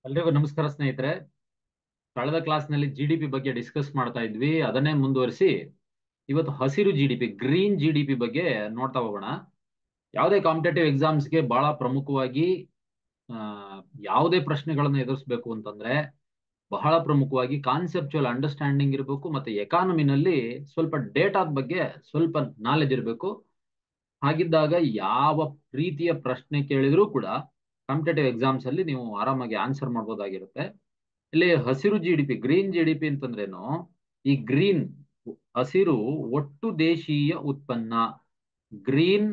ಎಲ್ರಿಗೂ ನಮಸ್ಕಾರ ಸ್ನೇಹಿತರೆ ಕಳೆದ ಕ್ಲಾಸ್ನಲ್ಲಿ ಜಿ ಡಿ ಪಿ ಬಗ್ಗೆ ಡಿಸ್ಕಸ್ ಮಾಡ್ತಾ ಇದ್ವಿ ಅದನ್ನೇ ಮುಂದುವರಿಸಿ ಇವತ್ತು ಹಸಿರು G D P green G D P ಬಗ್ಗೆ ನೋಡ್ತಾ ಹೋಗೋಣ ಯಾವುದೇ ಕಾಂಪಿಟೇಟಿವ್ ಎಕ್ಸಾಮ್ಸ್ಗೆ ಬಹಳ ಪ್ರಮುಖವಾಗಿ ಆ, ಯಾವುದೇ ಪ್ರಶ್ನೆಗಳನ್ನು ಎದುರಿಸಬೇಕು ಅಂತಂದ್ರೆ ಬಹಳ ಪ್ರಮುಖವಾಗಿ ಕಾನ್ಸೆಪ್ಚುಯಲ್ ಅಂಡರ್ಸ್ಟ್ಯಾಂಡಿಂಗ್ ಇರಬೇಕು ಮತ್ತೆ ಎಕಾನಮಿನಲ್ಲಿ ಸ್ವಲ್ಪ ಡೇಟಾದ ಬಗ್ಗೆ ಸ್ವಲ್ಪ ನಾಲೆಜ್ ಇರಬೇಕು ಹಾಗಿದ್ದಾಗ ಯಾವ ರೀತಿಯ ಪ್ರಶ್ನೆ ಕೇಳಿದ್ರೂ ಕೂಡ ಕಾಂಪಿಟೇಟಿವ್ ಎಕ್ಸಾಮ್ಸ್ ಅಲ್ಲಿ ನೀವು ಆರಾಮಾಗಿ ಆನ್ಸರ್ ಮಾಡ್ಬೋದಾಗಿರುತ್ತೆ ಇಲ್ಲಿ ಹಸಿರು G D P green G D P ಅಂತಂದ್ರೇನು ಈ ಗ್ರೀನ್ ಹಸಿರು ಒಟ್ಟು ದೇಶೀಯ ಉತ್ಪನ್ನ ಗ್ರೀನ್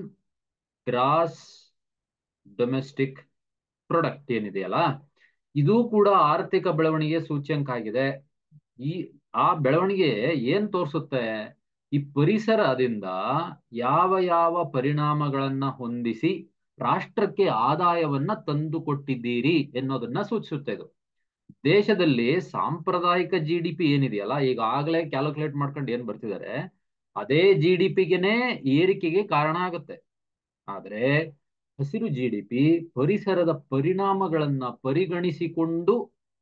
ಗ್ರಾಸ್ ಡೊಮೆಸ್ಟಿಕ್ ಪ್ರಾಡಕ್ಟ್ ಏನಿದೆಯಲ್ಲ ಇದು ಕೂಡ ಆರ್ಥಿಕ ಬೆಳವಣಿಗೆ ಸೂಚ್ಯಂಕ ಆಗಿದೆ ಈ ಆ ಬೆಳವಣಿಗೆ ಏನ್ ತೋರಿಸುತ್ತೆ ಈ ಪರಿಸರದಿಂದ ಯಾವ ಯಾವ ಪರಿಣಾಮಗಳನ್ನ ಹೊಂದಿಸಿ ರಾಷ್ಟ್ರಕ್ಕೆ ಆದಾಯವನ್ನ ತಂದುಕೊಟ್ಟಿದ್ದೀರಿ ಎನ್ನೋದನ್ನ ಸೂಚಿಸುತ್ತೆ ಇದು ದೇಶದಲ್ಲಿ ಸಾಂಪ್ರದಾಯಿಕ ಜಿ ಡಿ ಪಿ ಏನಿದೆಯಲ್ಲ ಈಗಾಗಲೇ ಕ್ಯಾಲ್ಕುಲೇಟ್ ಮಾಡ್ಕೊಂಡು ಏನ್ ಬರ್ತಿದ್ದಾರೆ ಅದೇ ಜಿ ಡಿ ಪಿಗೆನೆ ಏರಿಕೆಗೆ ಕಾರಣ ಆಗುತ್ತೆ ಆದ್ರೆ ಹಸಿರು ಜಿ ಡಿ ಪಿ ಪರಿಸರದ ಪರಿಣಾಮಗಳನ್ನ ಪರಿಗಣಿಸಿಕೊಂಡು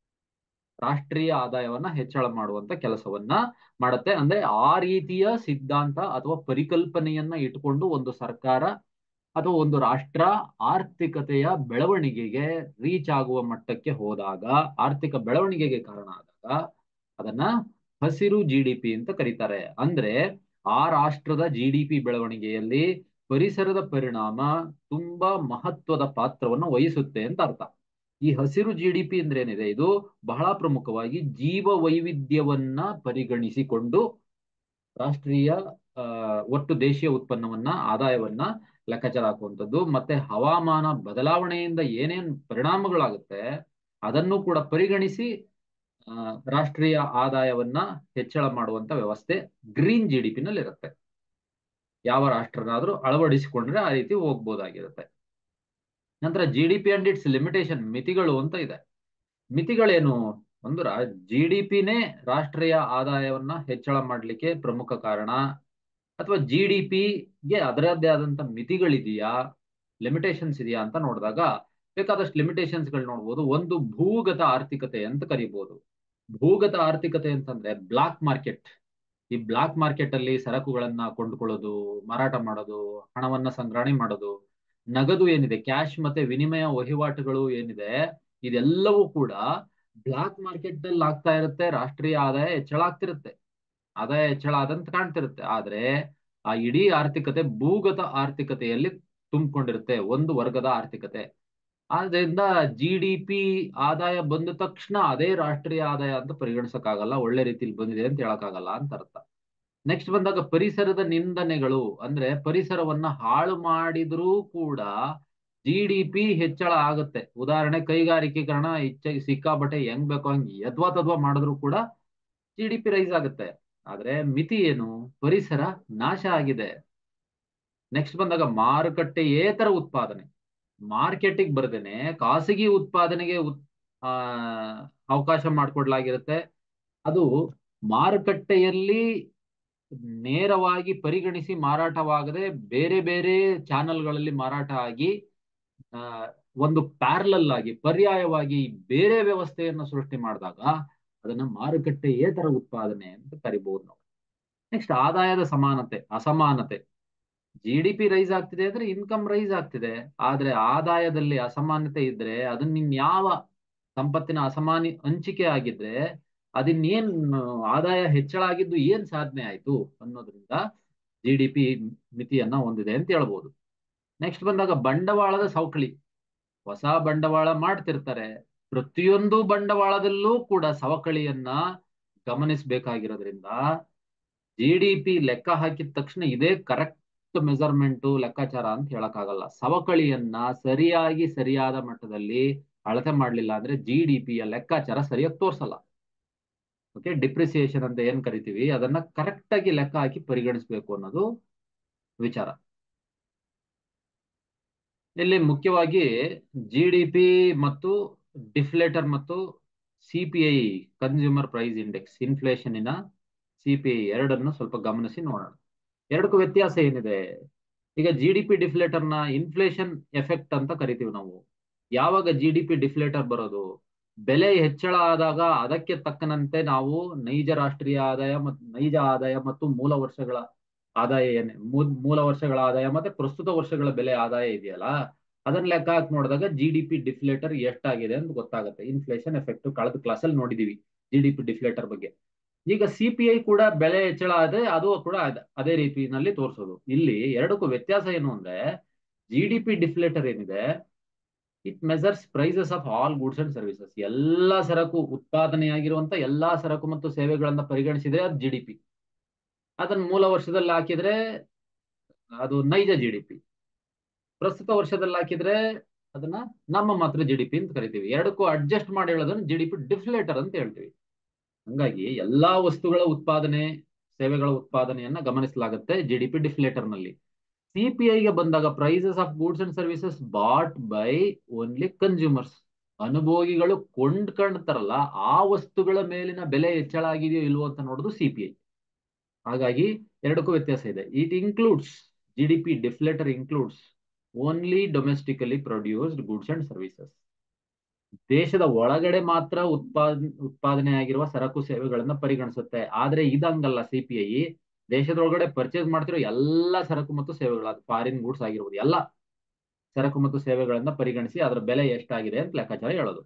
ರಾಷ್ಟ್ರೀಯ ಆದಾಯವನ್ನ ಹೆಚ್ಚಳ ಮಾಡುವಂತ ಕೆಲಸವನ್ನ ಮಾಡುತ್ತೆ ಅಂದ್ರೆ ಆ ರೀತಿಯ ಸಿದ್ಧಾಂತ ಅಥವಾ ಪರಿಕಲ್ಪನೆಯನ್ನ ಇಟ್ಕೊಂಡು ಒಂದು ಸರ್ಕಾರ ಅಥವಾ ಒಂದು ರಾಷ್ಟ್ರ ಆರ್ಥಿಕತೆಯ ಬೆಳವಣಿಗೆಗೆ ರೀಚ್ ಆಗುವ ಮಟ್ಟಕ್ಕೆ ಹೋದಾಗ ಆರ್ಥಿಕ ಬೆಳವಣಿಗೆಗೆ ಕಾರಣ ಆದಾಗ ಅದನ್ನ ಹಸಿರು ಜಿ ಡಿ ಪಿ ಅಂತ ಕರೀತಾರೆ ಅಂದ್ರೆ ಆ ರಾಷ್ಟ್ರದ ಜಿ ಡಿ ಪಿ ಬೆಳವಣಿಗೆಯಲ್ಲಿ ಪರಿಸರದ ಪರಿಣಾಮ ತುಂಬಾ ಮಹತ್ವದ ಪಾತ್ರವನ್ನು ವಹಿಸುತ್ತೆ ಅಂತ ಅರ್ಥ ಈ ಹಸಿರು ಜಿ ಡಿ ಪಿ ಅಂದ್ರೆ ಏನಿದೆ ಇದು ಬಹಳ ಪ್ರಮುಖವಾಗಿ ಜೀವ ವೈವಿಧ್ಯವನ್ನ ಪರಿಗಣಿಸಿಕೊಂಡು ರಾಷ್ಟ್ರೀಯ ಆ, ಒಟ್ಟು ದೇಶೀಯ ಉತ್ಪನ್ನವನ್ನ ಆದಾಯವನ್ನ ಲೆಕ್ಕಾಚಾರ ಹಾಕುವಂಥದ್ದು ಮತ್ತೆ ಹವಾಮಾನ ಬದಲಾವಣೆಯಿಂದ ಏನೇನ್ ಪರಿಣಾಮಗಳಾಗುತ್ತೆ ಅದನ್ನು ಕೂಡ ಪರಿಗಣಿಸಿ ಆ, ರಾಷ್ಟ್ರೀಯ ಆದಾಯವನ್ನ ಹೆಚ್ಚಳ ಮಾಡುವಂತ ವ್ಯವಸ್ಥೆ ಗ್ರೀನ್ ಜಿ ಡಿ ಪಿ ನಲ್ಲಿ ಇರುತ್ತೆ ಯಾವ ರಾಷ್ಟ್ರನಾದ್ರೂ ಅಳವಡಿಸಿಕೊಂಡ್ರೆ ಆ ರೀತಿ ಹೋಗ್ಬೋದಾಗಿರುತ್ತೆ ನಂತರ G D P and its limitation ಮಿತಿಗಳು ಅಂತ ಇದೆ ಮಿತಿಗಳೇನು ಒಂದು ಜಿ ಡಿ ಪಿನೇ ರಾಷ್ಟ್ರೀಯ ಆದಾಯವನ್ನ ಹೆಚ್ಚಳ ಮಾಡಲಿಕ್ಕೆ ಪ್ರಮುಖ ಕಾರಣ ಅಥವಾ ಜಿ ಡಿ ಪಿಗೆ ಅದರದ್ದೇ ಆದಂತ ಮಿತಿಗಳಿದೆಯಾ ಲಿಮಿಟೇಷನ್ಸ್ ಇದೆಯಾ ಅಂತ ನೋಡಿದಾಗ ಬೇಕಾದಷ್ಟು ಲಿಮಿಟೇಷನ್ಸ್ ಗಳು ನೋಡ್ಬೋದು ಒಂದು ಭೂಗತ ಆರ್ಥಿಕತೆ ಅಂತ ಕರಿಬಹುದು ಭೂಗತ ಆರ್ಥಿಕತೆ ಅಂತಂದ್ರೆ ಬ್ಲಾಕ್ ಮಾರ್ಕೆಟ್ ಈ ಬ್ಲಾಕ್ ಮಾರ್ಕೆಟ್ ಅಲ್ಲಿ ಸರಕುಗಳನ್ನ ಕೊಂಡುಕೊಳ್ಳೋದು ಮಾರಾಟ ಮಾಡೋದು ಹಣವನ್ನ ಸಂಗ್ರಹಣೆ ಮಾಡೋದು ನಗದು ಏನಿದೆ ಕ್ಯಾಶ್ ಮತ್ತೆ ವಿನಿಮಯ ವಹಿವಾಟುಗಳು ಏನಿದೆ ಇದೆಲ್ಲವೂ ಕೂಡ ಬ್ಲಾಕ್ ಮಾರ್ಕೆಟ್ ಅಲ್ಲಿ ಆಗ್ತಾ ಇರುತ್ತೆ ರಾಷ್ಟ್ರೀಯ ಆದಾಯ ಹೆಚ್ಚಳ ಆಗ್ತಿರುತ್ತೆ ಆದಾಯ ಹೆಚ್ಚಳ ಆದಂತ ಕಾಣ್ತಿರುತ್ತೆ ಆದ್ರೆ ಆ ಇಡೀ ಆರ್ಥಿಕತೆ ಭೂಗತ ಆರ್ಥಿಕತೆಯಲ್ಲಿ ತುಂಬಿಕೊಂಡಿರುತ್ತೆ ಒಂದು ವರ್ಗದ ಆರ್ಥಿಕತೆ ಆದ್ರಿಂದ ಜಿ ಡಿ ಪಿ ಆದಾಯ ಬಂದ ತಕ್ಷಣ ಅದೇ ರಾಷ್ಟ್ರೀಯ ಆದಾಯ ಅಂತ ಪರಿಗಣಿಸಕ್ಕಾಗಲ್ಲ ಒಳ್ಳೆ ರೀತಿಲಿ ಬಂದಿದೆ ಅಂತ ಹೇಳಕ್ಕಾಗಲ್ಲ ಅಂತ ಅರ್ಥ ನೆಕ್ಸ್ಟ್ ಬಂದಾಗ ಪರಿಸರದ ನಿಂದನೆಗಳು ಅಂದ್ರೆ ಪರಿಸರವನ್ನ ಹಾಳು ಮಾಡಿದ್ರೂ ಕೂಡ ಜಿ ಡಿ ಪಿ ಹೆಚ್ಚಳ ಆಗುತ್ತೆ ಉದಾಹರಣೆ ಕೈಗಾರಿಕೀಕರಣ ಹೆಚ್ಚಾಗಿ ಸಿಕ್ಕಾಬಟ್ಟೆ ಹೆಂಗ್ ಬೇಕೋ ಹಂಗ್ ಯದ್ವಾ ತದ್ವಾ ಮಾಡಿದ್ರು ಕೂಡ ಜಿ ಡಿ ಪಿ ರೈಸ್ ಆಗುತ್ತೆ ಆದ್ರೆ ಮಿತಿ ಏನು ಪರಿಸರ ನಾಶ ಆಗಿದೆ ನೆಕ್ಸ್ಟ್ ಬಂದಾಗ ಮಾರುಕಟ್ಟೆಯೇತರ ಉತ್ಪಾದನೆ ಮಾರ್ಕೆಟಿಗೆ ಬರ್ದೇನೆ ಖಾಸಗಿ ಉತ್ಪಾದನೆಗೆ ಉತ್- ಆ, ಅವಕಾಶ ಮಾಡಿಕೊಡ್ಲಾಗಿರುತ್ತೆ ಅದು ಮಾರುಕಟ್ಟೆಯಲ್ಲಿ ನೇರವಾಗಿ ಪರಿಗಣಿಸಿ ಮಾರಾಟವಾಗದೆ ಬೇರೆ ಬೇರೆ ಚಾನೆಲ್ಗಳಲ್ಲಿ ಮಾರಾಟ ಆಗಿ ಆ, ಒಂದು ಪ್ಯಾರಲಲ್ ಆಗಿ ಪರ್ಯಾಯವಾಗಿ ಬೇರೆ ವ್ಯವಸ್ಥೆಯನ್ನು ಸೃಷ್ಟಿ ಮಾಡಿದಾಗ ಅದನ್ನ ಮಾರುಕಟ್ಟೆಯೇತರ ಉತ್ಪಾದನೆ ಅಂತ ಕರಿಬಹುದು ನಾವು ನೆಕ್ಸ್ಟ್ ಆದಾಯದ ಸಮಾನತೆ ಅಸಮಾನತೆ ಜಿ ಡಿ ಪಿ ರೈಸ್ ಆಗ್ತಿದೆ ಅಂದ್ರೆ ಇನ್ಕಮ್ ರೈಸ್ ಆಗ್ತಿದೆ ಆದ್ರೆ ಆದಾಯದಲ್ಲಿ ಅಸಮಾನತೆ ಇದ್ರೆ ಅದನ್ನ ಇನ್ಯಾವ ಸಂಪತ್ತಿನ ಅಸಮಾನಿ ಹಂಚಿಕೆ ಆಗಿದ್ರೆ ಅದಿನ್ನೇನ್ ಆದಾಯ ಹೆಚ್ಚಳ ಆಗಿದ್ದು ಏನ್ ಸಾಧನೆ ಆಯ್ತು ಅನ್ನೋದ್ರಿಂದ ಜಿ ಡಿ ಪಿ ಮಿತಿಯನ್ನ ಹೊಂದಿದೆ ಅಂತ ಹೇಳ್ಬೋದು ನೆಕ್ಸ್ಟ್ ಬಂದಾಗ ಬಂಡವಾಳದ ಸವಕಳಿ ಹೊಸ ಬಂಡವಾಳ ಮಾಡ್ತಿರ್ತಾರೆ ಪ್ರತಿಯೊಂದು ಬಂಡವಾಳದಲ್ಲೂ ಕೂಡ ಸವಕಳಿಯನ್ನ ಗಮನಿಸಬೇಕಾಗಿರೋದ್ರಿಂದ ಜಿ ಡಿ ಪಿ ಲೆಕ್ಕ ಹಾಕಿದ ತಕ್ಷಣ ಇದೇ ಕರೆಕ್ಟ್ ಮೆಜರ್ಮೆಂಟ್ ಲೆಕ್ಕಾಚಾರ ಅಂತ ಹೇಳಕ್ಕಾಗಲ್ಲ ಸವಕಳಿಯನ್ನ ಸರಿಯಾಗಿ ಸರಿಯಾದ ಮಟ್ಟದಲ್ಲಿ ಅಳತೆ ಮಾಡ್ಲಿಲ್ಲ ಅಂದ್ರೆ ಜಿ ಡಿ ಪಿಯ ಲೆಕ್ಕಾಚಾರ ಸರಿಯಾಗಿ ತೋರ್ಸಲ್ಲ ಓಕೆ ಡಿಪ್ರಿಸಿಯೇಷನ್ ಅಂತ ಏನ್ ಕರಿತೀವಿ ಅದನ್ನ ಕರೆಕ್ಟ್ ಆಗಿ ಲೆಕ್ಕ ಹಾಕಿ ಪರಿಗಣಿಸಬೇಕು ಅನ್ನೋದು ವಿಚಾರ ಇಲ್ಲಿ ಮುಖ್ಯವಾಗಿ ಜಿ ಡಿ ಪಿ ಮತ್ತು ಡಿಫ್ಲೇಟರ್ ಮತ್ತು C P I consumer price index ಇನ್ಫ್ಲೇಷನ್ನಿನ ಸಿ ಪಿ ಐ ಎರಡನ್ನು ಸ್ವಲ್ಪ ಗಮನಿಸಿ ನೋಡೋಣ ಎರಡಕ್ಕೂ ವ್ಯತ್ಯಾಸ ಏನಿದೆ ಈಗ ಜಿ ಡಿ ಪಿ ಡಿಫ್ಲೇಟರ್ನ ಇನ್ಫ್ಲೇಷನ್ ಎಫೆಕ್ಟ್ ಅಂತ ಕರಿತೀವಿ ನಾವು ಯಾವಾಗ ಜಿ ಡಿ ಪಿ ಡಿಫ್ಲೇಟರ್ ಬರೋದು ಬೆಲೆ ಹೆಚ್ಚಳ ಆದಾಗ ಅದಕ್ಕೆ ತಕ್ಕನಂತೆ ನಾವು ನೈಜ ರಾಷ್ಟ್ರೀಯ ಆದಾಯ ಮತ್ತು ನೈಜ ಆದಾಯ ಮತ್ತು ಮೂಲ ವರ್ಷಗಳ ಆದಾಯ ಏನೇ ಮೂಲ ವರ್ಷಗಳ ಆದಾಯ ಮತ್ತೆ ಪ್ರಸ್ತುತ ವರ್ಷಗಳ ಬೆಲೆ ಆದಾಯ ಇದೆಯಲ್ಲ ಅದನ್ನ ಲೆಕ್ಕ ಹಾಕಿ ನೋಡಿದಾಗ ಜಿ ಡಿ ಪಿ ಡಿಫ್ಲೇಟರ್ ಎಷ್ಟಾಗಿದೆ ಅಂತ ಗೊತ್ತಾಗುತ್ತೆ ಇನ್ಫ್ಲೇಷನ್ ಎಫೆಕ್ಟ್ ಕಳೆದ ಕ್ಲಾಸಲ್ಲಿ ನೋಡಿದೀವಿ ಜಿ ಡಿ ಪಿ ಡಿಫ್ಲೇಟರ್ ಬಗ್ಗೆ ಈಗ ಸಿ ಪಿ ಐ ಕೂಡ ಬೆಲೆ ಹೆಚ್ಚಳ ಆದ್ರೆ ಅದು ಕೂಡ ಅದೇ ರೀತಿಯಲ್ಲಿ ತೋರಿಸೋದು ಇಲ್ಲಿ ಎರಡಕ್ಕೂ ವ್ಯತ್ಯಾಸ ಏನು ಅಂದ್ರೆ ಜಿ ಡಿ ಪಿ ಡಿಫ್ಲೇಟರ್ ಏನಿದೆ it measures prices of all goods and services ಎಲ್ಲಾ ಸರಕು ಉತ್ಪಾದನೆಯಾಗಿರುವಂತ ಎಲ್ಲಾ ಸರಕು ಮತ್ತು ಸೇವೆಗಳನ್ನ ಪರಿಗಣಿಸಿದ್ರೆ ಅದು ಜಿ ಡಿ ಪಿ ಅದನ್ನ ಮೂಲ ವರ್ಷದಲ್ಲಿ ಹಾಕಿದ್ರೆ ಅದು ನೈಜ ಜಿ ಡಿ ಪಿ ಪ್ರಸ್ತುತ ವರ್ಷದಲ್ಲಿ ಹಾಕಿದ್ರೆ ಅದನ್ನ ನಮ್ಮ ಮಾತ್ರ ಜಿ ಡಿ ಪಿ ಅಂತ ಕರಿತೀವಿ ಎರಡಕ್ಕೂ ಅಡ್ಜಸ್ಟ್ ಮಾಡಿ ಹೇಳೋದನ್ನ ಜಿ ಡಿ ಪಿ ಡಿಫ್ಲೇಟರ್ ಅಂತ ಹೇಳ್ತೀವಿ ಹಂಗಾಗಿ ಎಲ್ಲಾ ವಸ್ತುಗಳ ಉತ್ಪಾದನೆ ಸೇವೆಗಳ ಉತ್ಪಾದನೆಯನ್ನ ಗಮನಿಸಲಾಗುತ್ತೆ ಜಿ ಡಿ ಪಿ ಡಿಫ್ಲೇಟರ್ ನಲ್ಲಿ ಸಿಪಿಐಗೆ ಬಂದಾಗ prices of goods and services bought by only consumers ಅನುಭೋಗಿಗಳು ಕೊಂಡ್ಕೊಂಡ್ತಾರಲ್ಲ ಆ ವಸ್ತುಗಳ ಮೇಲಿನ ಬೆಲೆ ಹೆಚ್ಚಳ ಆಗಿದೆಯೋ ಇಲ್ವೋ ಅಂತ ನೋಡೋದು ಸಿಪಿಐ ಹಾಗಾಗಿ ಎರಡಕ್ಕೂ ವ್ಯತ್ಯಾಸ ಇದೆ it includes G D P deflator includes only domestically produced goods and services ದೇಶದ ಒಳಗಡೆ ಮಾತ್ರ ಉತ್ಪಾದ ಉತ್ಪಾದನೆ ಆಗಿರುವ ಸರಕು ಸೇವೆಗಳನ್ನ ಪರಿಗಣಿಸುತ್ತೆ ಆದ್ರೆ ಇದಂಗಲ್ಲ ಸಿಪಿಐ ದೇಶದೊಳಗಡೆ ಪರ್ಚೇಸ್ ಮಾಡ್ತಿರೋ ಎಲ್ಲಾ ಸರಕು ಮತ್ತು ಸೇವೆಗಳ ಫಾರಿನ್ ಗೂಡ್ಸ್ ಆಗಿರ್ಬೋದು ಎಲ್ಲ ಸರಕು ಮತ್ತು ಸೇವೆಗಳನ್ನ ಪರಿಗಣಿಸಿ ಅದರ ಬೆಲೆ ಎಷ್ಟಾಗಿದೆ ಅಂತ ಲೆಕ್ಕಾಚಾರ ಹೇಳೋದು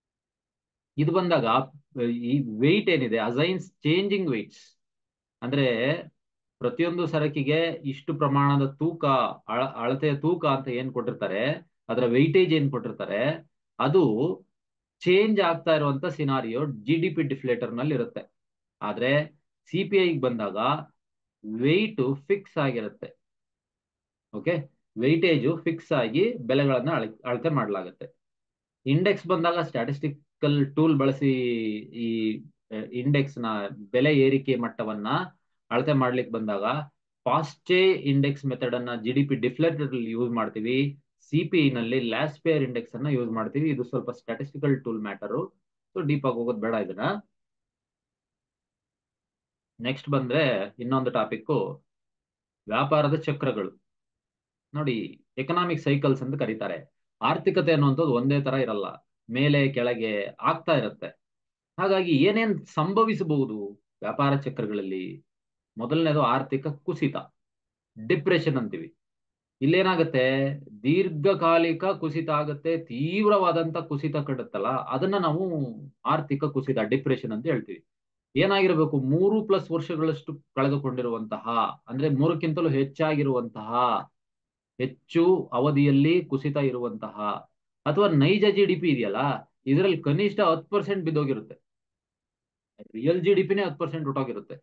ಇದು ಬಂದಾಗ ಈ ವೆಯ್ಟ್ ಏನಿದೆ ಅಸೈನ್ಸ್ ಚೇಂಜಿಂಗ್ ವೆಯ್ಟ್ಸ್ ಅಂದ್ರೆ ಪ್ರತಿಯೊಂದು ಸರಕಿಗೆ ಇಷ್ಟು ಪ್ರಮಾಣದ ತೂಕ ಅಳ ಅಳತೆಯ ತೂಕ ಅಂತ ಏನ್ ಕೊಟ್ಟಿರ್ತಾರೆ ಅದರ ವೆಯ್ಟೇಜ್ ಏನ್ ಕೊಟ್ಟಿರ್ತಾರೆ ಅದು ಚೇಂಜ್ ಆಗ್ತಾ ಇರುವಂತ scenario G D P deflator ನಲ್ಲಿ ಇರುತ್ತೆ ಆದ್ರೆ ಸಿ ಪಿ ಐಗೆ ಬಂದಾಗ ವೆಯ್ಟ್ ಫಿಕ್ಸ್ ಆಗಿರುತ್ತೆ ಓಕೆ ವೆಯ್ಟೇಜು ಫಿಕ್ಸ್ ಆಗಿ ಬೆಲೆಗಳನ್ನ ಅಳ ಅಳತೆ ಮಾಡಲಾಗುತ್ತೆ ಇಂಡೆಕ್ಸ್ ಬಂದಾಗ ಸ್ಟ್ಯಾಟಿಸ್ಟಿಕಲ್ ಟೂಲ್ ಬಳಸಿ ಈ ಇಂಡೆಕ್ಸ್ ನ ಬೆಲೆ ಏರಿಕೆ ಮಟ್ಟವನ್ನ ಅಳತೆ ಮಾಡ್ಲಿಕ್ಕೆ ಬಂದಾಗ ಪಾಸ್ಟೇ ಇಂಡೆಕ್ಸ್ ಮೆಥಡ್ ಅನ್ನ G D P deflator use ಮಾಡ್ತೀವಿ ಸಿ ಪಿ ಐ ನಲ್ಲಿ ಲ್ಯಾಸ್ ಪೇರ್ ಇಂಡೆಕ್ಸ್ ಅನ್ನ ಯೂಸ್ ಮಾಡ್ತೀವಿ ಇದು ಸ್ವಲ್ಪ statistical tool matter so deep ಆಗಿ ಹೋಗೋದು ಬೇಡ ಇದನ್ನ ನೆಕ್ಸ್ಟ್ ಬಂದ್ರೆ ಇನ್ನೊಂದು ಟಾಪಿಕ್ ವ್ಯಾಪಾರದ ಚಕ್ರಗಳು ನೋಡಿ ಎಕನಾಮಿಕ್ ಸೈಕಲ್ಸ್ ಅಂತ ಕರೀತಾರೆ ಆರ್ಥಿಕತೆ ಅನ್ನುವಂಥದ್ದು ಒಂದೇ ತರ ಇರಲ್ಲ ಮೇಲೆ ಕೆಳಗೆ ಆಗ್ತಾ ಇರುತ್ತೆ ಹಾಗಾಗಿ ಏನೇನ್ ಸಂಭವಿಸಬಹುದು ವ್ಯಾಪಾರ ಚಕ್ರಗಳಲ್ಲಿ ಮೊದಲನೇದು ಆರ್ಥಿಕ ಕುಸಿತ ಡಿಪ್ರೆಷನ್ ಅಂತೀವಿ ಇಲ್ಲೇನಾಗುತ್ತೆ ದೀರ್ಘಕಾಲಿಕ ಕುಸಿತ ಆಗುತ್ತೆ ತೀವ್ರವಾದಂತ ಕುಸಿತ ಕಡುತ್ತಲ್ಲ ಅದನ್ನ ನಾವು ಆರ್ಥಿಕ ಕುಸಿತ ಡಿಪ್ರೆಷನ್ ಅಂತ ಹೇಳ್ತೀವಿ ಏನಾಗಿರ್ಬೇಕು ಮೂರು ಪ್ಲಸ್ ವರ್ಷಗಳಷ್ಟು ಕಳೆದುಕೊಂಡಿರುವಂತಹ ಅಂದ್ರೆ ಮೂರಕ್ಕಿಂತಲೂ ಹೆಚ್ಚಾಗಿರುವಂತಹ ಹೆಚ್ಚು ಅವಧಿಯಲ್ಲಿ ಕುಸಿತ ಇರುವಂತಹ ಅಥವಾ ನೈಜ ಜಿ ಡಿ ಪಿ ಇದೆಯಲ್ಲ ಇದರಲ್ಲಿ ಕನಿಷ್ಠ ಹತ್ತು ಪರ್ಸೆಂಟ್ ಬಿದ್ದೋಗಿರುತ್ತೆ ರಿಯಲ್ ಜಿ ಡಿ ಪಿನೇ ಹತ್ತು ಪರ್ಸೆಂಟ್ ಹೊಟ್ಟೋಗಿರುತ್ತೆ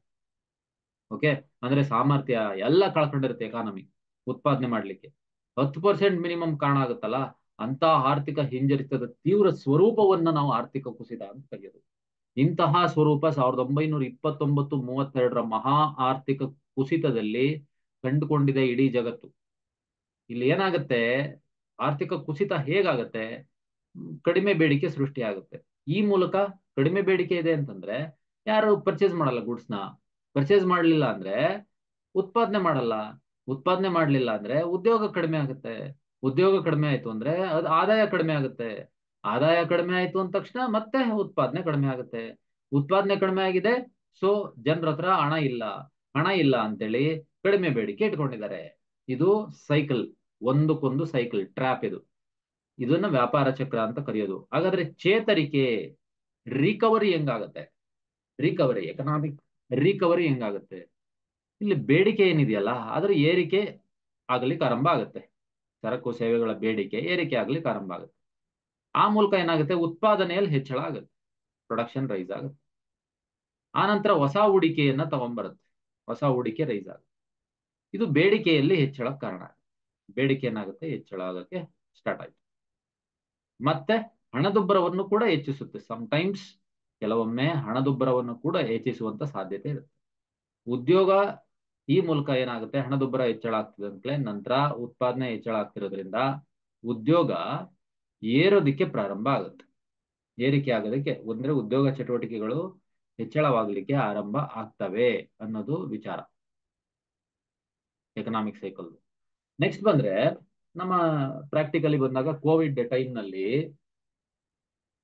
ಓಕೆ ಅಂದ್ರೆ ಸಾಮರ್ಥ್ಯ ಎಲ್ಲ ಕಳ್ಕೊಂಡಿರುತ್ತೆ ಎಕಾನಮಿ ಉತ್ಪಾದನೆ ಮಾಡ್ಲಿಕ್ಕೆ ಹತ್ತು ಪರ್ಸೆಂಟ್ ಮಿನಿಮಮ್ ಕಾರಣ ಆಗುತ್ತಲ್ಲ ಅಂತ ಆರ್ಥಿಕ ಹಿಂಜರಿತದ ತೀವ್ರ ಸ್ವರೂಪವನ್ನ ನಾವು ಆರ್ಥಿಕ ಕುಸಿತ ಅಂತ ಕರೆಯೋದು ಇಂತಹ ಸ್ವರೂಪ ಸಾವಿರದ ಒಂಬೈನೂರ ಇಪ್ಪತ್ತೊಂಬತ್ತು ಮೂವತ್ತೆರಡರ ಮಹಾ ಆರ್ಥಿಕ ಕುಸಿತದಲ್ಲಿ ಕಂಡುಕೊಂಡಿದೆ ಇಡೀ ಜಗತ್ತು ಇಲ್ಲಿ ಏನಾಗುತ್ತೆ ಆರ್ಥಿಕ ಕುಸಿತ ಹೇಗಾಗತ್ತೆ ಕಡಿಮೆ ಬೇಡಿಕೆ ಸೃಷ್ಟಿ ಆಗುತ್ತೆ ಈ ಮೂಲಕ ಕಡಿಮೆ ಬೇಡಿಕೆ ಇದೆ ಅಂತಂದ್ರೆ ಯಾರು ಪರ್ಚೇಸ್ ಮಾಡಲ್ಲ ಗುಡ್ಸ್ನ ಪರ್ಚೇಸ್ ಮಾಡಲಿಲ್ಲ ಅಂದ್ರೆ ಉತ್ಪಾದನೆ ಮಾಡಲ್ಲ ಉತ್ಪಾದನೆ ಮಾಡಲಿಲ್ಲ ಅಂದ್ರೆ ಉದ್ಯೋಗ ಕಡಿಮೆ ಆಗುತ್ತೆ ಉದ್ಯೋಗ ಕಡಿಮೆ ಆಯ್ತು ಅಂದ್ರೆ ಅದು ಆದಾಯ ಕಡಿಮೆ ಆಗುತ್ತೆ ಆದಾಯ ಕಡಿಮೆ ಆಯ್ತು ಅಂದ ತಕ್ಷಣ ಮತ್ತೆ ಉತ್ಪಾದನೆ ಕಡಿಮೆ ಆಗುತ್ತೆ ಉತ್ಪಾದನೆ ಕಡಿಮೆ ಆಗಿದೆ ಸೊ ಜನರ ಹತ್ರ ಹಣ ಇಲ್ಲ ಹಣ ಇಲ್ಲ ಅಂತೇಳಿ ಕಡಿಮೆ ಬೇಡಿಕೆ ಇಟ್ಕೊಂಡಿದ್ದಾರೆ ಇದು ಸೈಕಲ್ ಒಂದಕ್ಕೊಂದು ಸೈಕಲ್ ಟ್ರ್ಯಾಪ್ ಇದು ಇದನ್ನ ವ್ಯಾಪಾರ ಚಕ್ರ ಅಂತ ಕರೆಯೋದು ಹಾಗಾದ್ರೆ ಚೇತರಿಕೆ ರಿಕವರಿ ಹೆಂಗಾಗತ್ತೆ ರಿಕವರಿ ಎಕನಾಮಿಕ್ ರಿಕವರಿ ಹೆಂಗಾಗುತ್ತೆ ಇಲ್ಲಿ ಬೇಡಿಕೆ ಏನಿದೆಯಲ್ಲ ಅದರ ಏರಿಕೆ ಆಗ್ಲಿಕ್ಕೆ ಆರಂಭ ಆಗುತ್ತೆ ಸರಕು ಸೇವೆಗಳ ಬೇಡಿಕೆ ಏರಿಕೆ ಆಗ್ಲಿಕ್ಕೆ ಆರಂಭ ಆಗುತ್ತೆ ಆ ಮೂಲಕ ಏನಾಗುತ್ತೆ ಉತ್ಪಾದನೆಯಲ್ಲಿ ಹೆಚ್ಚಳ ಆಗುತ್ತೆ ಪ್ರೊಡಕ್ಷನ್ ರೈಸ್ ಆಗುತ್ತೆ ಆನಂತರ ಹೊಸ ಹೂಡಿಕೆಯನ್ನ ತಗೊಂಡ್ಬರುತ್ತೆ ಹೊಸ ಹೂಡಿಕೆ ರೈಸ್ ಆಗುತ್ತೆ ಇದು ಬೇಡಿಕೆಯಲ್ಲಿ ಹೆಚ್ಚಳಕ್ಕೆ ಕಾರಣ ಬೇಡಿಕೆ ಏನಾಗುತ್ತೆ ಹೆಚ್ಚಳ ಆಗಕ್ಕೆ ಸ್ಟಾರ್ಟ್ ಆಯ್ತು ಮತ್ತೆ ಹಣದುಬ್ಬರವನ್ನು ಕೂಡ ಹೆಚ್ಚಿಸುತ್ತೆ ಟೈಮ್ಸ್ ಕೆಲವೊಮ್ಮೆ ಹಣದುಬ್ಬರವನ್ನು ಕೂಡ ಹೆಚ್ಚಿಸುವಂತ ಸಾಧ್ಯತೆ ಇರುತ್ತೆ ಉದ್ಯೋಗ ಈ ಮೂಲಕ ಏನಾಗುತ್ತೆ ಹಣದುಬ್ಬರ ಹೆಚ್ಚಳ ಆಗ್ತದೆ ಅಂತಲೇ ನಂತರ ಉತ್ಪಾದನೆ ಹೆಚ್ಚಳ ಆಗ್ತಿರೋದ್ರಿಂದ ಉದ್ಯೋಗ ಏರೋದಿಕ್ಕೆ ಪ್ರಾರಂಭ ಆಗುತ್ತೆ ಏರಿಕೆ ಆಗೋದಕ್ಕೆ ಅಂದ್ರೆ ಉದ್ಯೋಗ ಚಟುವಟಿಕೆಗಳು ಹೆಚ್ಚಳವಾಗಲಿಕ್ಕೆ ಆರಂಭ ಆಗ್ತವೆ ಅನ್ನೋದು ವಿಚಾರ ಎಕನಾಮಿಕ್ ಸೈಕಲ್ ನೆಕ್ಸ್ಟ್ ಬಂದ್ರೆ ನಮ್ಮ ಪ್ರಾಕ್ಟಿಕಲಿ ಬಂದಾಗ ಕೋವಿಡ್ ಟೈಮ್ ನಲ್ಲಿ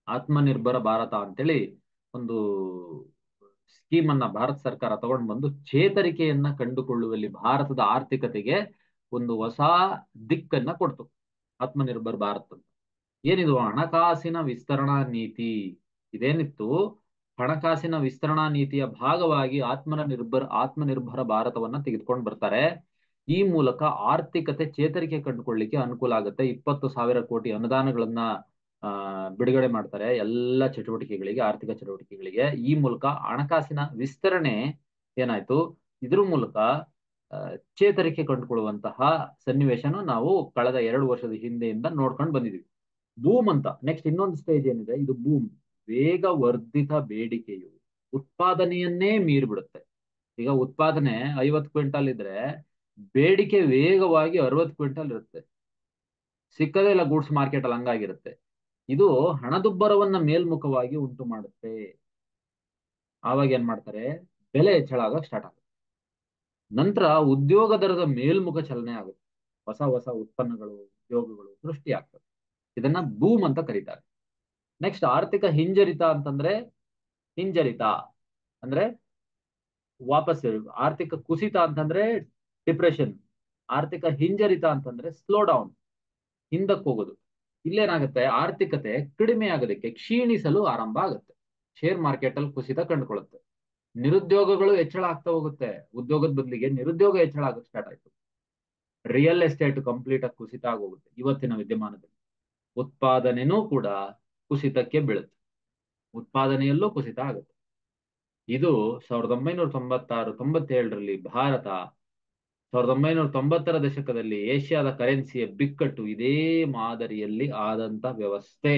ಆತ್ಮನಿರ್ಭರ ಭಾರತ ಅಂತೇಳಿ ಒಂದು ಸ್ಕೀಮ್ ಅನ್ನ ಭಾರತ ಸರ್ಕಾರ ತಗೊಂಡು ಬಂದು ಚೇತರಿಕೆಯನ್ನ ಕಂಡುಕೊಳ್ಳುವಲ್ಲಿ ಭಾರತದ ಆರ್ಥಿಕತೆಗೆ ಒಂದು ಹೊಸ ದಿಕ್ಕನ್ನ ಕೊಡ್ತು ಆತ್ಮನಿರ್ಭರ್ ಭಾರತ್ ಅಂತ ಏನಿದು ಹಣಕಾಸಿನ ವಿಸ್ತರಣಾ ನೀತಿ ಇದೇನಿತ್ತು ಹಣಕಾಸಿನ ವಿಸ್ತರಣಾ ನೀತಿಯ ಭಾಗವಾಗಿ ಆತ್ಮನ ನಿರ್ಭರ ಆತ್ಮನಿರ್ಭರ ಭಾರತವನ್ನ ತೆಗೆದುಕೊಂಡು ಬರ್ತಾರೆ ಈ ಮೂಲಕ ಆರ್ಥಿಕತೆ ಚೇತರಿಕೆ ಕಂಡುಕೊಳ್ಳಿಕ್ಕೆ ಅನುಕೂಲ ಆಗುತ್ತೆ ಇಪ್ಪತ್ತು ಸಾವಿರ ಕೋಟಿ ಅನುದಾನಗಳನ್ನ ಆ ಬಿಡುಗಡೆ ಮಾಡ್ತಾರೆ ಎಲ್ಲ ಚಟುವಟಿಕೆಗಳಿಗೆ ಆರ್ಥಿಕ ಚಟುವಟಿಕೆಗಳಿಗೆ ಈ ಮೂಲಕ ಹಣಕಾಸಿನ ವಿಸ್ತರಣೆ ಏನಾಯ್ತು ಇದ್ರ ಮೂಲಕ ಚೇತರಿಕೆ ಕಂಡುಕೊಳ್ಳುವಂತಹ ಸನ್ನಿವೇಶನ ನಾವು ಕಳೆದ ಎರಡು ವರ್ಷದ ಹಿಂದೆಯಿಂದ ನೋಡ್ಕೊಂಡು ಬಂದಿದೀವಿ ಬೂಮ್ ಅಂತ ನೆಕ್ಸ್ಟ್ ಇನ್ನೊಂದು ಸ್ಟೇಜ್ ಏನಿದೆ ಇದು ಬೂಮ್ ವೇಗವರ್ಧಿತ ಬೇಡಿಕೆಯು ಉತ್ಪಾದನೆಯನ್ನೇ ಮೀರಿಬಿಡುತ್ತೆ ಈಗ ಉತ್ಪಾದನೆ ಐವತ್ತು ಕ್ವಿಂಟಲ್ ಇದ್ರೆ ಬೇಡಿಕೆ ವೇಗವಾಗಿ ಅರವತ್ತು ಕ್ವಿಂಟಲ್ ಇರುತ್ತೆ ಸಿಕ್ಕದೇ ಇಲ್ಲ ಗೂಡ್ಸ್ ಮಾರ್ಕೆಟ್ ಅಲ್ಲಿ ಹಂಗಾಗಿರುತ್ತೆ ಇದು ಹಣದುಬ್ಬರವನ್ನ ಮೇಲ್ಮುಖವಾಗಿ ಉಂಟು ಮಾಡುತ್ತೆ ಆವಾಗ ಏನ್ ಮಾಡ್ತಾರೆ ಬೆಲೆ ಹೆಚ್ಚಳ ಆಗಕ್ ಸ್ಟಾರ್ಟ್ ಆಗುತ್ತೆ ನಂತರ ಉದ್ಯೋಗ ದರದ ಮೇಲ್ಮುಖ ಚಲನೆ ಆಗುತ್ತೆ ಹೊಸ ಹೊಸ ಉತ್ಪನ್ನಗಳು ಉದ್ಯೋಗಗಳು ಸೃಷ್ಟಿ ಆಗ್ತವೆ ಇದನ್ನ ಬೂಮ್ ಅಂತ ಕರೀತಾರೆ ನೆಕ್ಸ್ಟ್ ಆರ್ಥಿಕ ಹಿಂಜರಿತ ಅಂತಂದ್ರೆ ಹಿಂಜರಿತ ಅಂದ್ರೆ ವಾಪಸ್ ಆರ್ಥಿಕ ಕುಸಿತ ಅಂತಂದ್ರೆ ಡಿಪ್ರೆಷನ್ ಆರ್ಥಿಕ ಹಿಂಜರಿತ ಅಂತಂದ್ರೆ ಸ್ಲೋ ಡೌನ್ ಹಿಂದಕ್ಕೆ ಹೋಗೋದು ಇಲ್ಲೇನಾಗುತ್ತೆ ಆರ್ಥಿಕತೆ ಕಡಿಮೆ ಆಗೋದಕ್ಕೆ ಕ್ಷೀಣಿಸಲು ಆರಂಭ ಆಗುತ್ತೆ ಶೇರ್ ಮಾರ್ಕೆಟ್ ಅಲ್ಲಿ ಕುಸಿತ ಕಂಡುಕೊಳ್ಳುತ್ತೆ ನಿರುದ್ಯೋಗಗಳು ಹೆಚ್ಚಳ ಆಗ್ತಾ ಹೋಗುತ್ತೆ ಉದ್ಯೋಗದ ಬದಲಿಗೆ ನಿರುದ್ಯೋಗ ಹೆಚ್ಚಳ ಆಗಕ್ಕೆ ಸ್ಟಾರ್ಟ್ ಆಯ್ತು ರಿಯಲ್ ಎಸ್ಟೇಟ್ ಕಂಪ್ಲೀಟ್ ಆಗಿ ಕುಸಿತ ಆಗೋಗುತ್ತೆ ಇವತ್ತಿನ ವಿದ್ಯಮಾನದಲ್ಲಿ ಉತ್ಪಾದನೆನೂ ಕೂಡ ಕುಸಿತಕ್ಕೆ ಬೀಳುತ್ತೆ ಉತ್ಪಾದನೆಯಲ್ಲೂ ಕುಸಿತ ಆಗುತ್ತೆ ಇದು ಸಾವಿರದ ಒಂಬೈನೂರ ತೊಂಬತ್ತಾರು ತೊಂಬತ್ತೇಳರಲ್ಲಿ ಭಾರತ ಸಾವಿರದ ಒಂಬೈನೂರ ತೊಂಬತ್ತರ ದಶಕದಲ್ಲಿ ಏಷ್ಯಾದ ಕರೆನ್ಸಿಯ ಬಿಕ್ಕಟ್ಟು ಇದೇ ಮಾದರಿಯಲ್ಲಿ ಆದಂತ ವ್ಯವಸ್ಥೆ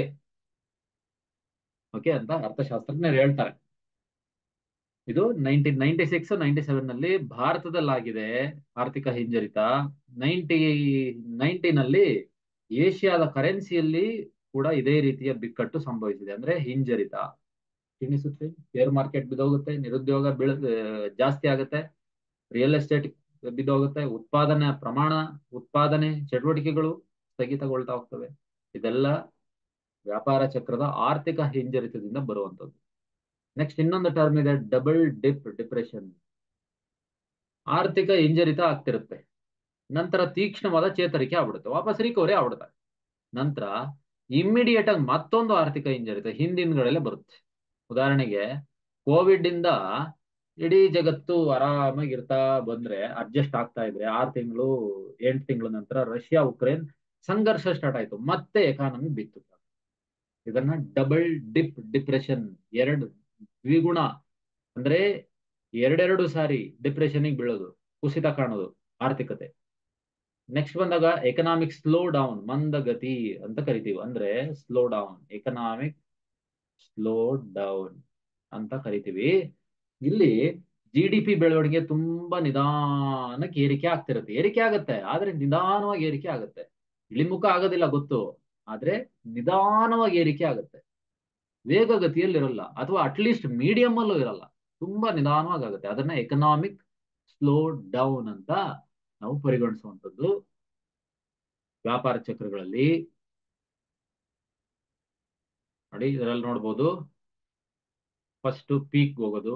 ಓಕೆ ಅಂತ ಅರ್ಥಶಾಸ್ತ್ರಜ್ಞರು ಹೇಳ್ತಾರೆ ಇದು nineteen ninety six ninety seven ನಲ್ಲಿ ಭಾರತದಲ್ಲಾಗಿದೆ ಆರ್ಥಿಕ ಹಿಂಜರಿತ ನೈನ್ಟಿ ನೈನ್ಟೀನಲ್ಲಿ ಏಷ್ಯಾದ ಕರೆನ್ಸಿಯಲ್ಲಿ ಕೂಡ ಇದೇ ರೀತಿಯ ಬಿಕ್ಕಟ್ಟು ಸಂಭವಿಸಿದೆ ಅಂದ್ರೆ ಹಿಂಜರಿತ ಕ್ಷೀಣಿಸುತ್ತೆ ಶೇರ್ ಮಾರ್ಕೆಟ್ ಬಿದ್ದೋಗುತ್ತೆ ನಿರುದ್ಯೋಗ ಬೀಳ ಜಾಸ್ತಿ ಆಗುತ್ತೆ ರಿಯಲ್ ಎಸ್ಟೇಟ್ ಬಿದ್ದೋಗುತ್ತೆ ಉತ್ಪಾದನೆ ಪ್ರಮಾಣ ಉತ್ಪಾದನೆ ಚಟುವಟಿಕೆಗಳು ಸ್ಥಗಿತಗೊಳ್ತಾ ಹೋಗ್ತವೆ ಇದೆಲ್ಲ ವ್ಯಾಪಾರ ಚಕ್ರದ ಆರ್ಥಿಕ ಹಿಂಜರಿತದಿಂದ ಬರುವಂತದ್ದು ನೆಕ್ಸ್ಟ್ ಇನ್ನೊಂದು ಟರ್ಮ್ ಇದೆ ಡಬಲ್ ಡಿಪ್ ಡಿಪ್ರೆಷನ್ ಆರ್ಥಿಕ ಹಿಂಜರಿತ ಆಗ್ತಿರುತ್ತೆ ನಂತರ ತೀಕ್ಷ್ಣವಾದ ಚೇತರಿಕೆ ಆಗ್ಬಿಡುತ್ತೆ ವಾಪಸ್ ರಿಕವರಿ ಆಗ್ಬಿಡುತ್ತೆ ನಂತರ ಇಮ್ಮಿಡಿಯೇಟ್ ಆಗಿ ಮತ್ತೊಂದು ಆರ್ಥಿಕ ಹಿಂಜರಿತ ಹಿಂದಿನಗಳಲ್ಲೇ ಬರುತ್ತೆ ಉದಾಹರಣೆಗೆ ಕೋವಿಡ್ ಇಂದ ಇಡೀ ಜಗತ್ತು ಆರಾಮಾಗಿ ಇರ್ತಾ ಬಂದ್ರೆ ಅಡ್ಜಸ್ಟ್ ಆಗ್ತಾ ಇದ್ರೆ ಆರು ತಿಂಗಳು ಎಂಟು ತಿಂಗಳ ನಂತರ ರಷ್ಯಾ ಉಕ್ರೇನ್ ಸಂಘರ್ಷ ಸ್ಟಾರ್ಟ್ ಆಯ್ತು ಮತ್ತೆ ಎಕಾನಮಿ ಬಿತ್ತು ಇದನ್ನ ಡಬಲ್ ಡಿಪ್ ಡಿಪ್ರೆಷನ್ ಎರಡು ದ್ವಿಗುಣ ಅಂದ್ರೆ ಎರಡೆರಡು ಸಾರಿ ಡಿಪ್ರೆಷನ್ಗೆ ಬೀಳೋದು ಕುಸಿತ ಕಾಣೋದು ಆರ್ಥಿಕತೆ ನೆಕ್ಸ್ಟ್ ಬಂದಾಗ ಎಕನಾಮಿಕ್ ಸ್ಲೋ ಡೌನ್ ಮಂದಗತಿ ಅಂತ ಕರಿತೀವಿ ಅಂದ್ರೆ slowdown economic slowdown ಅಂತ ಕರಿತೀವಿ ಇಲ್ಲಿ ಜಿ ಡಿ ಪಿ ಬೆಳವಣಿಗೆ ತುಂಬಾ ನಿಧಾನಕ್ಕೆ ಏರಿಕೆ ಆಗ್ತಿರುತ್ತೆ ಏರಿಕೆ ಆಗುತ್ತೆ ಆದ್ರೆ ನಿಧಾನವಾಗಿ ಏರಿಕೆ ಆಗುತ್ತೆ ಇಳಿಮುಖ ಆಗೋದಿಲ್ಲ ಗೊತ್ತು ಆದ್ರೆ ನಿಧಾನವಾಗಿ ಏರಿಕೆ ಆಗುತ್ತೆ ವೇಗಗತಿಯಲ್ಲಿ ಇರಲ್ಲ ಅಥವಾ ಅಟ್ಲೀಸ್ಟ್ ಮೀಡಿಯಂ ಅಲ್ಲೂ ಇರಲ್ಲ ತುಂಬಾ ನಿಧಾನವಾಗಿ ಆಗುತ್ತೆ ಅದನ್ನ ಎಕನಾಮಿಕ್ ಸ್ಲೋ ಡೌನ್ ಅಂತ ನಾವು ಪರಿಗಣಿಸುವಂಥದ್ದು ವ್ಯಾಪಾರ ಚಕ್ರಗಳಲ್ಲಿ ನೋಡಿ ಇದರಲ್ಲಿ ನೋಡ್ಬೋದು ಫಸ್ಟ್ ಪೀಕ್ ಹೋಗೋದು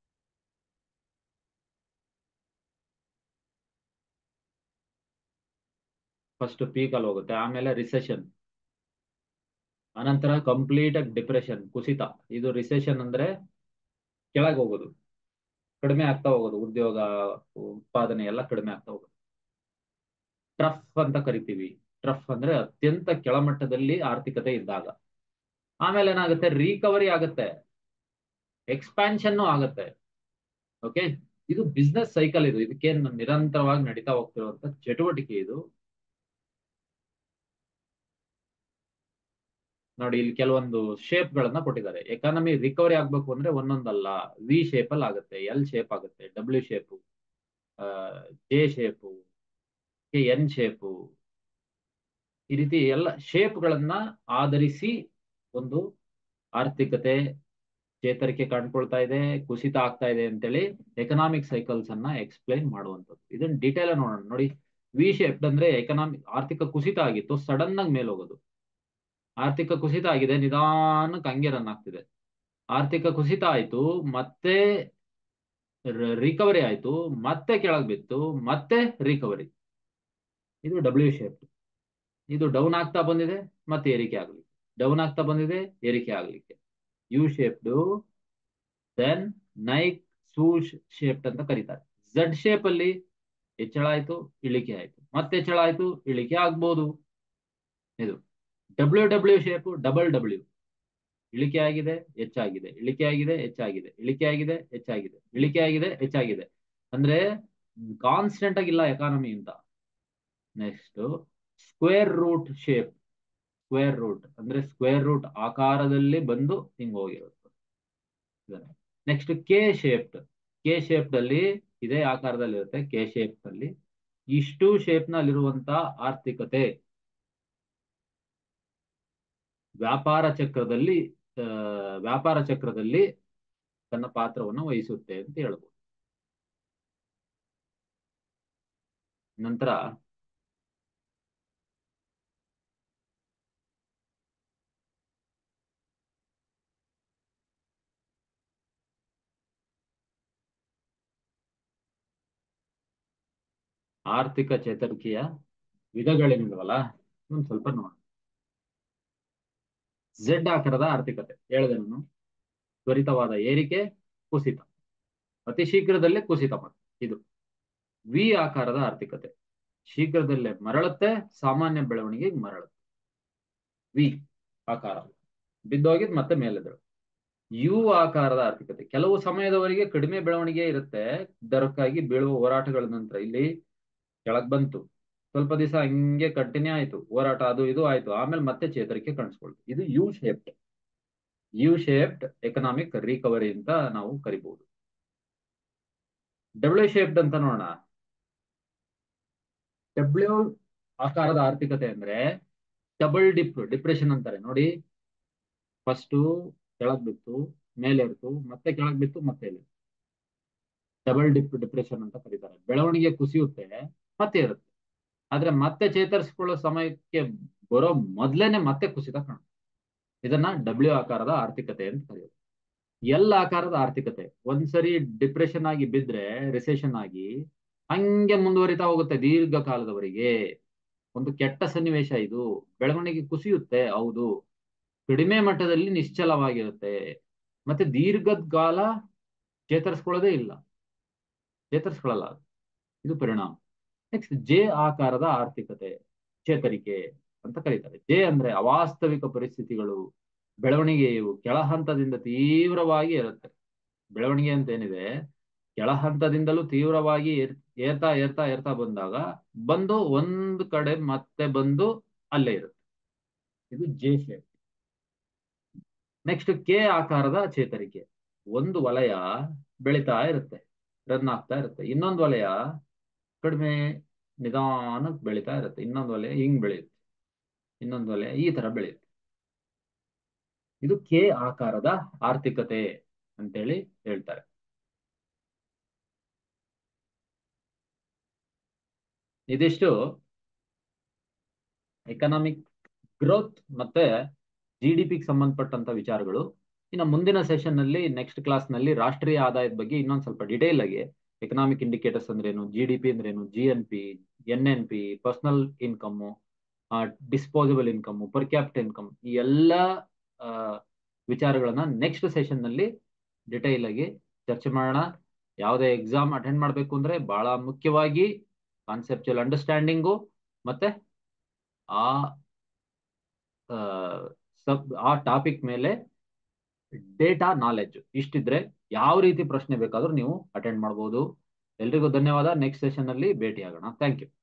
ಫಸ್ಟ್ ಪೀಕ್ ಅಲ್ಲಿ ಹೋಗುತ್ತೆ ಆಮೇಲೆ ರಿಸೆಷನ್ ಅನಂತರ ಕಂಪ್ಲೀಟ್ ಆಗಿ ಡಿಪ್ರೆಷನ್ ಕುಸಿತ ಇದು ರಿಸೆಷನ್ ಅಂದ್ರೆ ಕೆಳಗೆ ಹೋಗೋದು ಕಡಿಮೆ ಆಗ್ತಾ ಹೋಗೋದು ಉದ್ಯೋಗ ಉತ್ಪಾದನೆ ಎಲ್ಲ ಕಡಿಮೆ ಆಗ್ತಾ ಹೋಗೋದು ಟ್ರಫ್ ಅಂತ ಕರಿತೀವಿ ಟ್ರಫ್ ಅಂದ್ರೆ ಅತ್ಯಂತ ಕೆಳಮಟ್ಟದಲ್ಲಿ ಆರ್ಥಿಕತೆ ಇದ್ದಾಗ ಆಮೇಲೆ ಏನಾಗುತ್ತೆ ರಿಕವರಿ ಆಗುತ್ತೆ ಎಕ್ಸ್ಪ್ಯಾನ್ಷನ್ ಆಗುತ್ತೆ ಓಕೆ ಇದು ಬಿಸ್ನೆಸ್ ಸೈಕಲ್ ಇದು ಇದಕ್ಕೆ ನಿರಂತರವಾಗಿ ನಡೀತಾ ಹೋಗ್ತಿರುವಂತ ಚಟುವಟಿಕೆ ಇದು ನೋಡಿ ಇಲ್ಲಿ ಕೆಲವೊಂದು ಶೇಪ್ ಗಳನ್ನ ಕೊಟ್ಟಿದ್ದಾರೆ ಎಕಾನಮಿ ರಿಕವರಿ ಆಗ್ಬೇಕು ಅಂದ್ರೆ ಒಂದೊಂದಲ್ಲ ವಿ ಶೇಪ್ ಅಲ್ಲಿ ಆಗುತ್ತೆ ಎಲ್ ಶೇಪ್ ಆಗುತ್ತೆ W shape J shape N shape ಈ ರೀತಿ ಎಲ್ಲ ಶೇಪ್ ಗಳನ್ನ ಆಧರಿಸಿ ಒಂದು ಆರ್ಥಿಕತೆ ಚೇತರಿಕೆ ಕಂಡುಕೊಳ್ತಾ ಇದೆ ಕುಸಿತ ಆಗ್ತಾ ಇದೆ ಅಂತೇಳಿ ಎಕನಾಮಿಕ್ ಸೈಕಲ್ಸ್ ಅನ್ನ ಎಕ್ಸ್ಪ್ಲೈನ್ ಮಾಡುವಂಥದ್ದು ಇದನ್ನ ಡೀಟೇಲ್ ನೋಡೋಣ ನೋಡಿ ವಿ ಶೇಪ್ ಅಂದ್ರೆ ಎಕನಾಮಿಕ್ ಆರ್ಥಿಕ ಕುಸಿತ ಆಗಿತ್ತು ಸಡನ್ ಆಗಿ ಮೇಲೆ ಹೋಗೋದು ಆರ್ಥಿಕ ಕುಸಿತ ಆಗಿದೆ ನಿಧಾನಕ್ಕೆ ಹಂಗೆ ರನ್ ಆಗ್ತಿದೆ ಆರ್ಥಿಕ ಕುಸಿತ ಆಯ್ತು ಮತ್ತೆ ರಿಕವರಿ ಆಯ್ತು ಮತ್ತೆ ಕೆಳಗ್ ಬಿತ್ತು ಮತ್ತೆ ರಿಕವರಿ ಇದು ಡಬ್ಲ್ಯೂ ಶೇಪ್ ಇದು ಡೌನ್ ಆಗ್ತಾ ಬಂದಿದೆ ಮತ್ತೆ ಏರಿಕೆ ಆಗ್ಲಿಕ್ಕೆ ಡೌನ್ ಆಗ್ತಾ ಬಂದಿದೆ ಏರಿಕೆ ಆಗ್ಲಿಕ್ಕೆ U shaped then Nike swoosh shape ಅಂತ ಕರೀತಾರೆ ಝಡ್ ಶೇಪ್ ಅಲ್ಲಿ ಹೆಚ್ಚಳ ಆಯ್ತು ಇಳಿಕೆ ಆಯ್ತು ಮತ್ತೆ ಹೆಚ್ಚಳ ಆಯ್ತು ಇಳಿಕೆ ಆಗ್ಬೋದು ಇದು W W shape double W ಇಳಿಕೆ ಆಗಿದೆ ಹೆಚ್ಚಾಗಿದೆ ಇಳಿಕೆ ಆಗಿದೆ ಹೆಚ್ಚಾಗಿದೆ ಇಳಿಕೆ ಆಗಿದೆ ಹೆಚ್ಚಾಗಿದೆ ಇಳಿಕೆ ಆಗಿದೆ ಹೆಚ್ಚಾಗಿದೆ ಅಂದ್ರೆ ಕಾನ್ಸ್ಟೆಂಟ್ ಆಗಿಲ್ಲ ಎಕಾನಮಿ ಅಂತ next square root shape square root ಅಂದ್ರೆ ಸ್ಕ್ವೇರ್ ರೂಟ್ ಆಕಾರದಲ್ಲಿ ಬಂದು ಹಿಂಗ್ ಹೋಗಿರುತ್ತೆ next K shaped K shape ಅಲ್ಲಿ ಇದೇ ಆಕಾರದಲ್ಲಿ ಇರುತ್ತೆ ಕೆ ಶೇಪ್ ಅಲ್ಲಿ ಇಷ್ಟು ಶೇಪ್ ನಲ್ಲಿರುವಂತ ಆರ್ಥಿಕತೆ ವ್ಯಾಪಾರ ಚಕ್ರದಲ್ಲಿ ವ್ಯಾಪಾರ ಚಕ್ರದಲ್ಲಿ ತನ್ನ ಪಾತ್ರವನ್ನು ವಹಿಸುತ್ತೆ ಅಂತ ಹೇಳ್ಬೋದು ನಂತರ ಆರ್ಥಿಕ ಚೇತರಿಕೆಯ ವಿಧಗಳೇನಿಲ್ವಲ್ಲ ಒಂದು ಸ್ವಲ್ಪ ನೋಡ ಝೆಡ್ ಆಕಾರದ ಆರ್ಥಿಕತೆ ಹೇಳಿದೆ ನಾನು ತ್ವರಿತವಾದ ಏರಿಕೆ ಕುಸಿತ ಅತಿ ಶೀಘ್ರದಲ್ಲೇ ಕುಸಿತ ಮತ್ತೆ ಇದು ವಿ ಆಕಾರದ ಆರ್ಥಿಕತೆ ಶೀಘ್ರದಲ್ಲೇ ಮರಳುತ್ತೆ ಸಾಮಾನ್ಯ ಬೆಳವಣಿಗೆ ಮರಳುತ್ತೆ ವಿ ಆಕಾರ ಬಿದ್ದೋಗಿದ್ ಮತ್ತೆ ಮೇಲೆದಳು ಯು ಆಕಾರದ ಆರ್ಥಿಕತೆ ಕೆಲವು ಸಮಯದವರೆಗೆ ಕಡಿಮೆ ಬೆಳವಣಿಗೆ ಇರುತ್ತೆ ದರಕ್ಕಾಗಿ ಬೀಳುವ ಹೋರಾಟಗಳ ನಂತರ ಇಲ್ಲಿ ಕೆಳಗ್ ಬಂತು ಸ್ವಲ್ಪ ದಿವಸ ಹಂಗೆ ಕಂಟಿನ್ಯೂ ಆಯ್ತು ಹೋರಾಟ ಅದು ಇದು ಆಯ್ತು ಆಮೇಲೆ ಮತ್ತೆ ಚೇತರಿಕೆ ಕಾಣಿಸ್ಕೊಳ್ತು ಇದು U shaped U shaped economic recovery ಅಂತ ನಾವು ಕರಿಬಹುದು ಡಬ್ಲ್ಯೂ ಶೇಪ್ಡ್ ಅಂತ ನೋಡೋಣ ಡಬ್ಲ್ಯೂ ಆಕಾರದ ಆರ್ಥಿಕತೆ ಅಂದ್ರೆ ಡಬಲ್ ಡಿಪ್ ಡಿಪ್ರೆಷನ್ ಅಂತಾರೆ ನೋಡಿ ಫಸ್ಟು ಕೆಳಗ್ ಬಿತ್ತು ಮೇಲೆ ಇರ್ತು ಮತ್ತೆ ಕೆಳಗ್ ಬಿತ್ತು ಮತ್ತೆ ಇಲ್ಲಿ ಡಬಲ್ ಡಿಪ್ ಡಿಪ್ರೆಷನ್ ಅಂತ ಕರೀತಾರೆ ಬೆಳವಣಿಗೆ ಕುಸಿಯುತ್ತೆ ಮತ್ತೆ ಇರುತ್ತೆ ಆದ್ರೆ ಮತ್ತೆ ಚೇತರಿಸಿಕೊಳ್ಳೋ ಸಮಯಕ್ಕೆ ಬರೋ ಮೊದ್ಲೇನೆ ಮತ್ತೆ ಕುಸಿತ ಕಾಣುತ್ತೆ ಇದನ್ನ ಡಬ್ಲ್ಯೂ ಆಕಾರದ ಆರ್ಥಿಕತೆ ಅಂತ ಕರೆಯೋದು ಎಲ್ ಆಕಾರದ ಆರ್ಥಿಕತೆ ಒಂದ್ಸರಿ ಡಿಪ್ರೆಷನ್ ಆಗಿ ಬಿದ್ರೆ ರಿಸೆಷನ್ ಆಗಿ ಹಂಗೆ ಮುಂದುವರಿತಾ ಹೋಗುತ್ತೆ ದೀರ್ಘಕಾಲದವರೆಗೆ ಒಂದು ಕೆಟ್ಟ ಸನ್ನಿವೇಶ ಇದು ಬೆಳವಣಿಗೆ ಕುಸಿಯುತ್ತೆ ಹೌದು ಕಡಿಮೆ ಮಟ್ಟದಲ್ಲಿ ನಿಶ್ಚಲವಾಗಿರುತ್ತೆ ಮತ್ತೆ ದೀರ್ಘದ ಕಾಲ ಚೇತರಿಸ್ಕೊಳ್ಳೋದೇ ಇಲ್ಲ ಚೇತರಿಸ್ಕೊಳ್ಳಲ್ಲ ಇದು ಪರಿಣಾಮ ನೆಕ್ಸ್ಟ್ ಜೆ ಆಕಾರದ ಆರ್ಥಿಕತೆ ಚೇತರಿಕೆ ಅಂತ ಕರೀತಾರೆ ಜೆ ಅಂದ್ರೆ ಅವಾಸ್ತವಿಕ ಪರಿಸ್ಥಿತಿಗಳು ಬೆಳವಣಿಗೆಯು ಕೆಳ ಹಂತದಿಂದ ತೀವ್ರವಾಗಿ ಇರುತ್ತೆ ಬೆಳವಣಿಗೆ ಅಂತ ಏನಿದೆ ಕೆಳ ಹಂತದಿಂದಲೂ ತೀವ್ರವಾಗಿ ಏರ್ತಾ ಏರ್ತಾ ಏರ್ತಾ ಬಂದಾಗ ಬಂದು ಒಂದು ಕಡೆ ಮತ್ತೆ ಬಂದು ಅಲ್ಲೇ ಇರುತ್ತೆ ಇದು ಜೆ ಶೇಪ್ ನೆಕ್ಸ್ಟ್ ಕೆ ಆಕಾರದ ಚೇತರಿಕೆ ಒಂದು ವಲಯ ಬೆಳಿತಾ ಇರುತ್ತೆ ರನ್ ಆಗ್ತಾ ಇರುತ್ತೆ ಇನ್ನೊಂದು ವಲಯ ಕಡಿಮೆ ನಿಧಾನಕ್ಕೆ ಬೆಳಿತಾ ಇರುತ್ತೆ ಇನ್ನೊಂದು ವಲಯ ಹಿಂಗ್ ಬೆಳೆಯುತ್ತೆ ಇನ್ನೊಂದು ವಲಯ ಈ ತರ ಬೆಳೆಯುತ್ತೆ ಇದು ಕೆ ಆಕಾರದ ಆರ್ಥಿಕತೆ ಅಂತೇಳಿ ಹೇಳ್ತಾರೆ ಇದಿಷ್ಟು ಎಕನಾಮಿಕ್ ಗ್ರೋತ್ ಮತ್ತೆ ಜಿ ಡಿ ಪಿಗೆ ಸಂಬಂಧಪಟ್ಟಂತ ವಿಚಾರಗಳು ಇನ್ನು ಮುಂದಿನ ಸೆಷನ್ ನಲ್ಲಿ ನೆಕ್ಸ್ಟ್ ಕ್ಲಾಸ್ ನಲ್ಲಿ ರಾಷ್ಟ್ರೀಯ ಆದಾಯದ ಬಗ್ಗೆ ಇನ್ನೊಂದು ಸ್ವಲ್ಪ ಡಿಟೇಲ್ ಆಗಿ ಎಕನಾಮಿಕ್ ಇಂಡಿಕೇಟರ್ಸ್ ಅಂದ್ರೇನು ಜಿ ಡಿ ಪಿ ಅಂದ್ರೇನು G N P N N P personal income disposable income per capita income ಈ ಎಲ್ಲ ವಿಚಾರಗಳನ್ನ ನೆಕ್ಸ್ಟ್ ಸೆಷನ್ ನಲ್ಲಿ ಡಿಟೈಲ್ ಆಗಿ ಚರ್ಚೆ ಮಾಡೋಣ ಯಾವುದೇ ಎಕ್ಸಾಮ್ ಅಟೆಂಡ್ ಮಾಡಬೇಕು ಅಂದ್ರೆ ಬಹಳ ಮುಖ್ಯವಾಗಿ ಕಾನ್ಸೆಪ್ಚುಯಲ್ ಅಂಡರ್ಸ್ಟ್ಯಾಂಡಿಂಗು ಮತ್ತೆ ಆ ಸಬ್ ಆ ಟಾಪಿಕ್ ಮೇಲೆ ಡೇಟಾ ನಾಲೆಡ್ಜ್ ಇಷ್ಟಿದ್ರೆ ಯಾವ ರೀತಿ ಪ್ರಶ್ನೆ ಬೇಕಾದ್ರೂ ನೀವು ಅಟೆಂಡ್ ಮಾಡ್ಬೋದು ಎಲ್ರಿಗೂ ಧನ್ಯವಾದ ನೆಕ್ಸ್ಟ್ ಸೆಷನ್ ಅಲ್ಲಿ ಭೇಟಿ ಆಗೋಣ ಥ್ಯಾಂಕ್ ಯು